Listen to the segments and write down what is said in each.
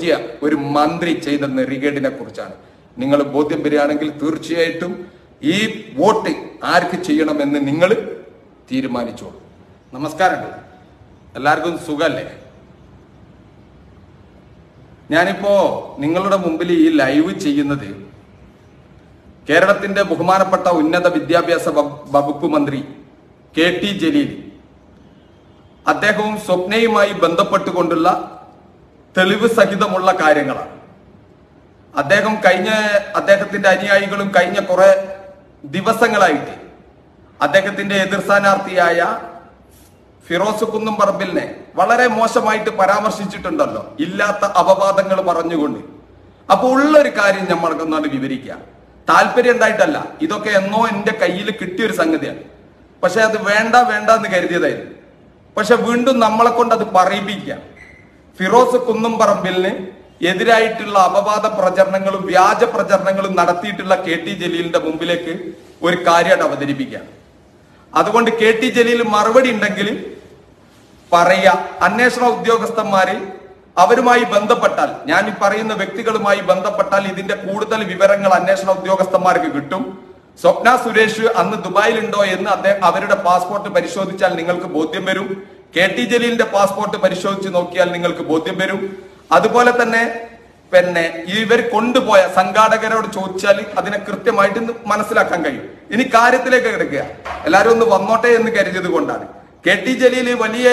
പറ്റിയ ഒരു മന്ത്രി ചെയ്ത നെറികേടിനെ കുറിച്ചാണ് നിങ്ങൾ ബോധ്യം വരികയാണെങ്കിൽ തീർച്ചയായിട്ടും ഈ വോട്ട് ആർക്ക് ചെയ്യണമെന്ന് നിങ്ങൾ തീരുമാനിച്ചോളൂ നമസ്കാരമുണ്ട് എല്ലാവർക്കും സുഖല്ലേ ഞാനിപ്പോ നിങ്ങളുടെ മുമ്പിൽ ഈ ലൈവ് ചെയ്യുന്നത് കേരളത്തിന്റെ ബഹുമാനപ്പെട്ട ഉന്നത വിദ്യാഭ്യാസ വ- വകുപ്പ് മന്ത്രി കെ ടി ജലീൽ അദ്ദേഹവും സ്വപ്നയുമായി ബന്ധപ്പെട്ടുകൊണ്ടുള്ള തെളിവ് സഹിതമുള്ള കാര്യങ്ങളാണ് അദ്ദേഹം കഴിഞ്ഞ അദ്ദേഹത്തിന്റെ അനുയായികളും കഴിഞ്ഞ കുറെ ദിവസങ്ങളായിട്ട് അദ്ദേഹത്തിന്റെ എതിർ സ്ഥാനാർത്ഥിയായ ഫിറോസ് കുന്നും പറമ്പിലിനെ വളരെ മോശമായിട്ട് പരാമർശിച്ചിട്ടുണ്ടല്ലോ ഇല്ലാത്ത അപവാദങ്ങൾ പറഞ്ഞുകൊണ്ട് അപ്പൊ ഉള്ളൊരു കാര്യം നമ്മൾക്കൊന്നാണ് വിവരിക്കുക താല്പര്യം ഉണ്ടായിട്ടല്ല ഇതൊക്കെ എന്നോ എന്റെ കയ്യിൽ കിട്ടിയൊരു സംഗതിയാണ് പക്ഷെ അത് വേണ്ട വേണ്ട എന്ന് കരുതിയതായിരുന്നു പക്ഷെ വീണ്ടും നമ്മളെ കൊണ്ട് അത് പറയിപ്പിക്കാം ഫിറോസ് കുന്നും പറമ്പിലിന് എതിരായിട്ടുള്ള അപവാദ പ്രചരണങ്ങളും വ്യാജ പ്രചരണങ്ങളും നടത്തിയിട്ടുള്ള കെ ടി ജലീലിന്റെ മുമ്പിലേക്ക് ഒരു കാര്യമായിട്ട് അവതരിപ്പിക്കാം അതുകൊണ്ട് കെ ടി ജലീൽ മറുപടി ഉണ്ടെങ്കിൽ പറയുക അന്വേഷണ ഉദ്യോഗസ്ഥന്മാര് അവരുമായി ബന്ധപ്പെട്ടാൽ ഞാൻ ഈ പറയുന്ന വ്യക്തികളുമായി ബന്ധപ്പെട്ടാൽ ഇതിന്റെ കൂടുതൽ വിവരങ്ങൾ അന്വേഷണ ഉദ്യോഗസ്ഥന്മാർക്ക് കിട്ടും സ്വപ്ന സുരേഷ് അന്ന് ദുബായിലുണ്ടോ എന്ന് അദ്ദേഹം അവരുടെ പാസ്പോർട്ട് പരിശോധിച്ചാൽ നിങ്ങൾക്ക് ബോധ്യം വരും കെ ടി ജലീലിന്റെ പാസ്പോർട്ട് പരിശോധിച്ച് നോക്കിയാൽ നിങ്ങൾക്ക് ബോധ്യം വരും അതുപോലെ തന്നെ പിന്നെ ഇവർ കൊണ്ടുപോയ സംഘാടകരോട് ചോദിച്ചാൽ അതിനെ കൃത്യമായിട്ട് ഇന്ന് മനസ്സിലാക്കാൻ കഴിയും ഇനി കാര്യത്തിലേക്ക് കിടക്കുക എല്ലാവരും ഒന്ന് വന്നോട്ടെ എന്ന് കരുതിയത് കൊണ്ടാണ് കെ ടി ജലീൽ വലിയ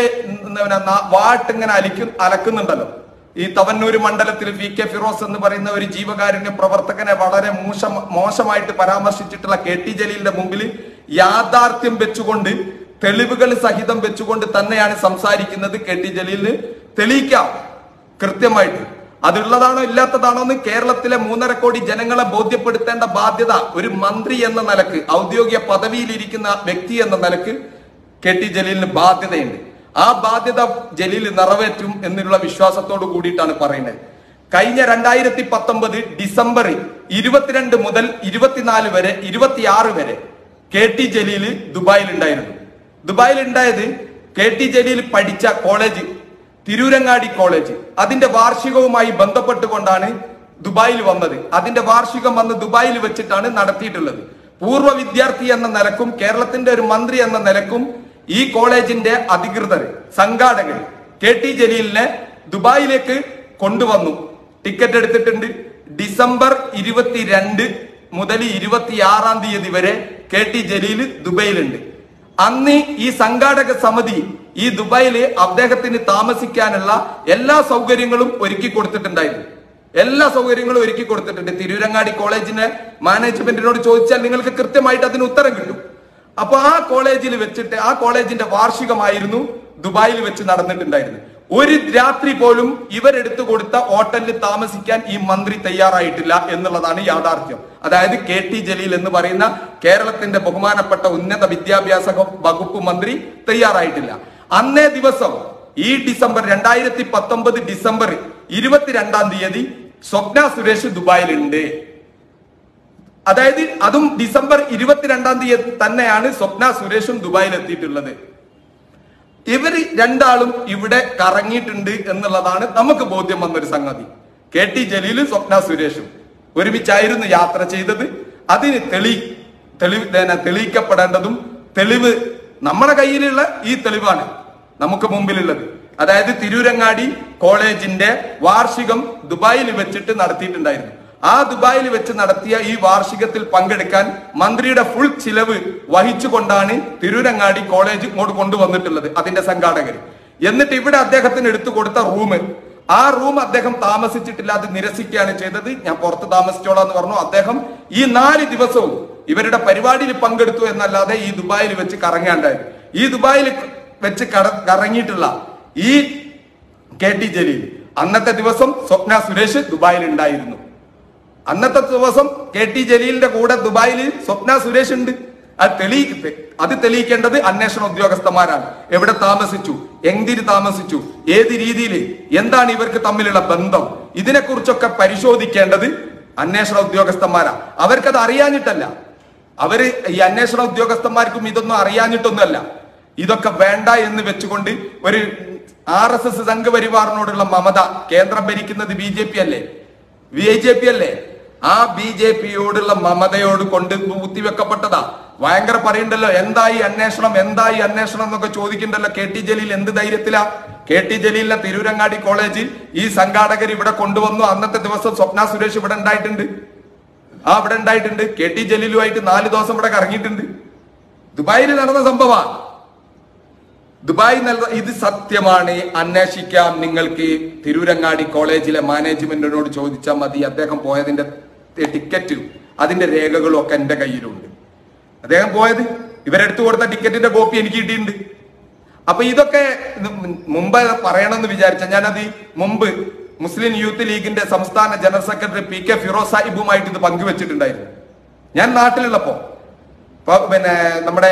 വാട്ട് ഇങ്ങനെ അലിക്കും അലക്കുന്നുണ്ടല്ലോ ഈ തവന്നൂര് മണ്ഡലത്തിൽ വി കെ ഫിറോസ് എന്ന് പറയുന്ന ഒരു ജീവകാരുണ്യ പ്രവർത്തകനെ വളരെ മോശം മോശമായിട്ട് പരാമർശിച്ചിട്ടുള്ള കെ ടി ജലീലിന്റെ മുമ്പിൽ യാഥാർത്ഥ്യം വെച്ചുകൊണ്ട് തെളിവുകൾ സഹിതം വെച്ചുകൊണ്ട് തന്നെയാണ് സംസാരിക്കുന്നത് കെ ടി ജലീലിന് തെളിയിക്കാം കൃത്യമായിട്ട് അതുള്ളതാണോ ഇല്ലാത്തതാണോ എന്ന് കേരളത്തിലെ മൂന്നര കോടി ജനങ്ങളെ ബോധ്യപ്പെടുത്തേണ്ട ബാധ്യത ഒരു മന്ത്രി എന്ന നിലക്ക് ഔദ്യോഗിക പദവിയിലിരിക്കുന്ന വ്യക്തി എന്ന നിലക്ക് കെ ടി ജലീലിന് ബാധ്യതയുണ്ട് ആ ബാധ്യത ജലീൽ നിറവേറ്റും എന്നുള്ള വിശ്വാസത്തോട് കൂടിയിട്ടാണ് പറയുന്നത് കഴിഞ്ഞ രണ്ടായിരത്തി പത്തൊമ്പത് ഡിസംബർ ഇരുപത്തിരണ്ട് മുതൽ ഇരുപത്തിനാല് വരെ ഇരുപത്തിയാറ് വരെ കെ ടി ജലീല് ദുബായിൽ ഉണ്ടായിരുന്നു ദുബായിൽ ഉണ്ടായത് കെ ടി ജലീൽ പഠിച്ച കോളേജ് തിരൂരങ്ങാടി കോളേജ് അതിന്റെ വാർഷികവുമായി ബന്ധപ്പെട്ടുകൊണ്ടാണ് ദുബായിൽ വന്നത് അതിന്റെ വാർഷികം വന്ന് ദുബായിൽ വെച്ചിട്ടാണ് നടത്തിയിട്ടുള്ളത് പൂർവ്വ വിദ്യാർത്ഥി എന്ന നിലക്കും കേരളത്തിന്റെ ഒരു മന്ത്രി എന്ന നിലക്കും ഈ കോളേജിന്റെ അധികൃതർ സംഘാടകർ കെ ടി ജലീലിനെ ദുബായിലേക്ക് കൊണ്ടുവന്നു ടിക്കറ്റ് എടുത്തിട്ടുണ്ട് ഡിസംബർ ഇരുപത്തിരണ്ട് മുതൽ ഇരുപത്തിയാറാം തീയതി വരെ കെ ടി ജലീൽ ദുബൈയിലുണ്ട് അന്ന് ഈ സംഘാടക സമിതി ഈ ദുബായില് അദ്ദേഹത്തിന് താമസിക്കാനുള്ള എല്ലാ സൗകര്യങ്ങളും ഒരുക്കി കൊടുത്തിട്ടുണ്ടായിരുന്നു എല്ലാ സൗകര്യങ്ങളും ഒരുക്കി കൊടുത്തിട്ടുണ്ട് തിരൂരങ്ങാടി കോളേജിന്റെ മാനേജ്മെന്റിനോട് ചോദിച്ചാൽ നിങ്ങൾക്ക് കൃത്യമായിട്ട് അതിന് ഉത്തരം കിട്ടും അപ്പൊ ആ കോളേജിൽ വെച്ചിട്ട് ആ കോളേജിന്റെ വാർഷികമായിരുന്നു ദുബായിൽ വെച്ച് നടന്നിട്ടുണ്ടായിരുന്നത് ഒരു രാത്രി പോലും ഇവരെടുത്തു കൊടുത്ത ഹോട്ടലിൽ താമസിക്കാൻ ഈ മന്ത്രി തയ്യാറായിട്ടില്ല എന്നുള്ളതാണ് യാഥാർത്ഥ്യം അതായത് കെ ടി ജലീൽ എന്ന് പറയുന്ന കേരളത്തിന്റെ ബഹുമാനപ്പെട്ട ഉന്നത വിദ്യാഭ്യാസ വകുപ്പ് മന്ത്രി തയ്യാറായിട്ടില്ല അന്നേ ദിവസം ഈ ഡിസംബർ രണ്ടായിരത്തി പത്തൊമ്പത് ഡിസംബർ ഇരുപത്തിരണ്ടാം തീയതി സ്വപ്ന സുരേഷ് ദുബായിലുണ്ട് അതായത് അതും ഡിസംബർ ഇരുപത്തിരണ്ടാം തീയതി തന്നെയാണ് സ്വപ്ന സുരേഷും ദുബായിൽ എത്തിയിട്ടുള്ളത് ഇവര് രണ്ടാളും ഇവിടെ കറങ്ങിയിട്ടുണ്ട് എന്നുള്ളതാണ് നമുക്ക് ബോധ്യം വന്നൊരു സംഗതി കെ ടി ജലീലും സ്വപ്ന സുരേഷും ഒരുമിച്ചായിരുന്നു യാത്ര ചെയ്തത് അതിന് തെളി തെളിവ് പിന്നെ തെളിയിക്കപ്പെടേണ്ടതും തെളിവ് നമ്മുടെ കയ്യിലുള്ള ഈ തെളിവാണ് നമുക്ക് മുമ്പിലുള്ളത് അതായത് തിരൂരങ്ങാടി കോളേജിന്റെ വാർഷികം ദുബായിൽ വെച്ചിട്ട് നടത്തിയിട്ടുണ്ടായിരുന്നു ആ ദുബായിൽ വെച്ച് നടത്തിയ ഈ വാർഷികത്തിൽ പങ്കെടുക്കാൻ മന്ത്രിയുടെ ഫുൾ ചിലവ് വഹിച്ചുകൊണ്ടാണ് തിരൂരങ്ങാടി കോളേജ് ഇങ്ങോട്ട് കൊണ്ടുവന്നിട്ടുള്ളത് അതിന്റെ സംഘാടകർ എന്നിട്ട് ഇവിടെ അദ്ദേഹത്തിന് എടുത്തു കൊടുത്ത റൂം ആ റൂം അദ്ദേഹം താമസിച്ചിട്ടില്ല അത് നിരസിക്കുകയാണ് ചെയ്തത് ഞാൻ പുറത്ത് താമസിച്ചോളാം എന്ന് പറഞ്ഞു അദ്ദേഹം ഈ നാല് ദിവസവും ഇവരുടെ പരിപാടിയിൽ പങ്കെടുത്തു എന്നല്ലാതെ ഈ ദുബായിൽ വെച്ച് കറങ്ങാണ്ടായത് ഈ ദുബായിൽ വെച്ച് കട കറങ്ങിയിട്ടുള്ള ഈ കെ ടി ജലീൽ അന്നത്തെ ദിവസം സ്വപ്ന സുരേഷ് ദുബായിൽ ഉണ്ടായിരുന്നു അന്നത്തെ ദിവസം കെ ടി ജലീലിന്റെ കൂടെ ദുബായിൽ സ്വപ്ന സുരേഷ് ഉണ്ട് അത് തെളി അത് തെളിയിക്കേണ്ടത് അന്വേഷണ ഉദ്യോഗസ്ഥന്മാരാണ് എവിടെ താമസിച്ചു എന്തിന് താമസിച്ചു ഏത് രീതിയിൽ എന്താണ് ഇവർക്ക് തമ്മിലുള്ള ബന്ധം ഇതിനെക്കുറിച്ചൊക്കെ പരിശോധിക്കേണ്ടത് അന്വേഷണ ഉദ്യോഗസ്ഥന്മാരാ അവർക്കത് അറിയാഞ്ഞിട്ടല്ല അവര് ഈ അന്വേഷണ ഉദ്യോഗസ്ഥന്മാർക്കും ഇതൊന്നും അറിയാഞ്ഞിട്ടൊന്നുമല്ല ഇതൊക്കെ വേണ്ട എന്ന് വെച്ചുകൊണ്ട് ഒരു ആർ എസ് എസ് സംഘപരിവാറിനോടുള്ള മമത കേന്ദ്രം ഭരിക്കുന്നത് ബി ജെ പി അല്ലേ ബി ജെ പി അല്ലേ ആ ബി ജെ പിയോടുള്ള മമതയോട് കൊണ്ട് കുത്തിവെക്കപ്പെട്ടതാ ഭയങ്കര പറയണ്ടല്ലോ എന്തായി അന്വേഷണം എന്തായി അന്വേഷണം എന്നൊക്കെ ചോദിക്കണ്ടല്ലോ കെ ടി ജലീൽ എന്ത് ധൈര്യത്തിലാ കെ ടി ജലീലിനെ തിരൂരങ്ങാടി കോളേജ് ഈ സംഘാടകർ ഇവിടെ കൊണ്ടുവന്നു അന്നത്തെ ദിവസം സ്വപ്ന സുരേഷ് ഇവിടെ ഉണ്ടായിട്ടുണ്ട് ആ ഇവിടെ ഉണ്ടായിട്ടുണ്ട് കെ ടി ജലീലുമായിട്ട് നാല് ദിവസം ഇവിടെ കറങ്ങിയിട്ടുണ്ട് ദുബായിൽ നടന്ന സംഭവമാണ് ദുബായ് നൽക ഇത് സത്യമാണ് അന്വേഷിക്കാം നിങ്ങൾക്ക് തിരൂരങ്ങാടി കോളേജിലെ മാനേജ്മെന്റിനോട് ചോദിച്ചാൽ മതി അദ്ദേഹം പോയതിന്റെ ടിക്കറ്റ് അതിന്റെ രേഖകളും ഒക്കെ എന്റെ കയ്യിലുണ്ട് അദ്ദേഹം പോയത് ഇവരെടുത്തു കൊടുത്ത ടിക്കറ്റിന്റെ കോപ്പി എനിക്ക് കിട്ടിയിട്ടുണ്ട് അപ്പൊ ഇതൊക്കെ ഇത് മുമ്പ് പറയണമെന്ന് വിചാരിച്ച ഞാനത് മുമ്പ് മുസ്ലിം യൂത്ത് ലീഗിന്റെ സംസ്ഥാന general secretary P K Firos സാഹിബുമായിട്ട് ഇത് പങ്കുവെച്ചിട്ടുണ്ടായിരുന്നു ഞാൻ നാട്ടിലുള്ളപ്പോ ഇപ്പൊ പിന്നെ നമ്മുടെ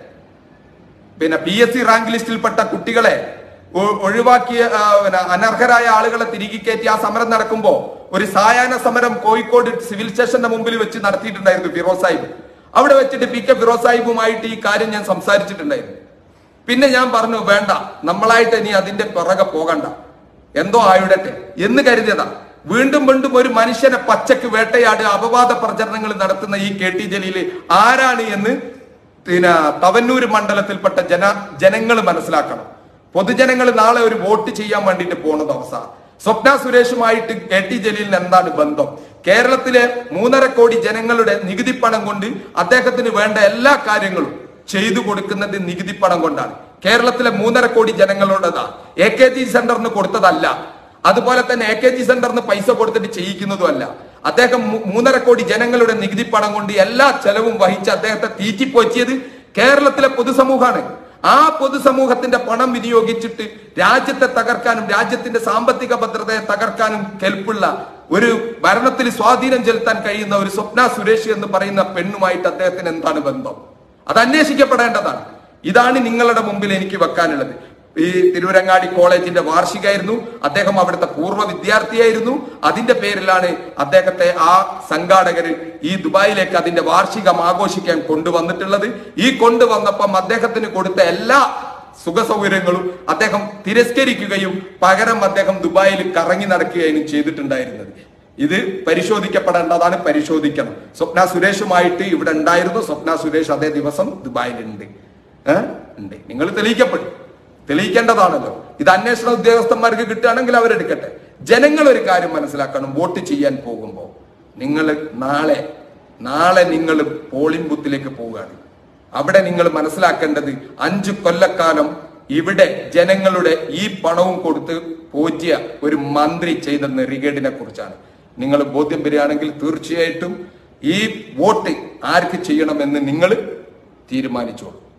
പിന്നെ പി എസ് സി റാങ്ക് ലിസ്റ്റിൽപ്പെട്ട കുട്ടികളെ ഒ- ഒഴിവാക്കിയ ആ, പിന്നെ അനർഹരായ ആളുകളെ തിരികെ കയറ്റി ആ സമരം നടക്കുമ്പോ ഒരു സായാഹ്ന സമരം കോഴിക്കോട് സിവിൽ സ്റ്റേഷന്റെ മുമ്പിൽ വെച്ച് നടത്തിയിട്ടുണ്ടായിരുന്നു ഫിറോസ് സാഹിബ് അവിടെ വെച്ചിട്ട് പി കെ ഫിറോസ് സാഹിബുമായിട്ട് ഈ കാര്യം ഞാൻ സംസാരിച്ചിട്ടുണ്ടായിരുന്നു പിന്നെ ഞാൻ പറഞ്ഞു വേണ്ട നമ്മളായിട്ട് ഇനി അതിന്റെ പിറകെ പോകണ്ട എന്തോ ആയിടട്ടെ എന്ന് കരുതിയതാ വീണ്ടും വീണ്ടും ഒരു മനുഷ്യനെ പച്ചക്ക് വേട്ടയാടി അപവാദ പ്രചരണങ്ങൾ നടത്തുന്ന ഈ കെ ടി ജലീല് ആരാണ് എന്ന് പിന്നെ തവന്നൂര് മണ്ഡലത്തിൽപ്പെട്ട ജന ജനങ്ങൾ മനസ്സിലാക്കണം പൊതുജനങ്ങൾ നാളെ ഒരു വോട്ട് ചെയ്യാൻ വേണ്ടിയിട്ട് പോണ ദിവസം സ്വപ്ന സുരേഷുമായിട്ട് കെ ടി ജലീലിന് എന്താണ് ബന്ധം കേരളത്തിലെ മൂന്നര കോടി ജനങ്ങളുടെ നികുതി പണം കൊണ്ട് അദ്ദേഹത്തിന് വേണ്ട എല്ലാ കാര്യങ്ങളും ചെയ്തു കൊടുക്കുന്നത് നികുതി പണം കൊണ്ടാണ് കേരളത്തിലെ മൂന്നര കോടി ജനങ്ങളുടേതാ എ കെ ജി സെന്ററിന് കൊടുത്തതല്ല അതുപോലെ തന്നെ എ കെ ജി സെന്ററിന് പൈസ കൊടുത്തിട്ട് ചെയ്യിക്കുന്നതുമല്ല അദ്ദേഹം മൂ- മൂന്നര കോടി ജനങ്ങളുടെ നികുതി പണം കൊണ്ട് എല്ലാ ചെലവും വഹിച്ച് അദ്ദേഹത്തെ തീറ്റിപ്പോറ്റിയത് കേരളത്തിലെ പൊതുസമൂഹമാണ് ആ പൊതുസമൂഹത്തിന്റെ പണം വിനിയോഗിച്ചിട്ട് രാജ്യത്തെ തകർക്കാനും രാജ്യത്തിന്റെ സാമ്പത്തിക ഭദ്രതയെ തകർക്കാനും കെൽപ്പുള്ള ഒരു ഭരണത്തിൽ സ്വാധീനം ചെലുത്താൻ കഴിയുന്ന ഒരു സ്വപ്ന സുരേഷ് എന്ന് പറയുന്ന പെണ്ണുമായിട്ട് അദ്ദേഹത്തിന് എന്താണ് ബന്ധം അത് അന്വേഷിക്കപ്പെടേണ്ടതാണ് ഇതാണ് നിങ്ങളുടെ മുമ്പിൽ എനിക്ക് വെക്കാനുള്ളത് ഈ തിരൂരങ്ങാടി കോളേജിന്റെ വാർഷികമായിരുന്നു അദ്ദേഹം അവിടുത്തെ പൂർവ്വ വിദ്യാർത്ഥിയായിരുന്നു അതിന്റെ പേരിലാണ് അദ്ദേഹത്തെ ആ സംഘാടകര് ഈ ദുബായിലേക്ക് അതിന്റെ വാർഷികം ആഘോഷിക്കാൻ കൊണ്ടുവന്നിട്ടുള്ളത് ഈ കൊണ്ടുവന്നപ്പം അദ്ദേഹത്തിന് കൊടുത്ത എല്ലാ സുഖ സൗകര്യങ്ങളും അദ്ദേഹം തിരസ്കരിക്കുകയും പകരം അദ്ദേഹം ദുബായിൽ കറങ്ങി നടക്കുകയും ചെയ്തിട്ടുണ്ടായിരുന്നത് ഇത് പരിശോധിക്കപ്പെടേണ്ടതാണ് പരിശോധിക്കണം സ്വപ്ന സുരേഷുമായിട്ട് ഇവിടെ ഉണ്ടായിരുന്നു സ്വപ്ന സുരേഷ് അതേ ദിവസം ദുബായിലുണ്ട് ഏഹ് ഉണ്ട് നിങ്ങൾ തെളിയിക്കപ്പെടും തെളിയിക്കേണ്ടതാണല്ലോ ഇത് അന്വേഷണ ഉദ്യോഗസ്ഥന്മാർക്ക് കിട്ടുകയാണെങ്കിൽ അവരെടുക്കട്ടെ ജനങ്ങൾ ഒരു കാര്യം മനസ്സിലാക്കണം വോട്ട് ചെയ്യാൻ പോകുമ്പോൾ നിങ്ങൾ നാളെ നാളെ നിങ്ങൾ പോളിംഗ് ബൂത്തിലേക്ക് പോവുകയാണ് അവിടെ നിങ്ങൾ മനസ്സിലാക്കേണ്ടത് അഞ്ചു കൊല്ലക്കാലം ഇവിടെ ജനങ്ങളുടെ ഈ പണവും കൊടുത്ത് പോറ്റിയ ഒരു മന്ത്രി ചെയ്ത നെറികേടിനെ കുറിച്ചാണ് നിങ്ങൾ ബോധ്യം വരികയാണെങ്കിൽ തീർച്ചയായിട്ടും ഈ വോട്ട് ആർക്ക് ചെയ്യണമെന്ന് നിങ്ങൾ തീരുമാനിച്ചോളൂ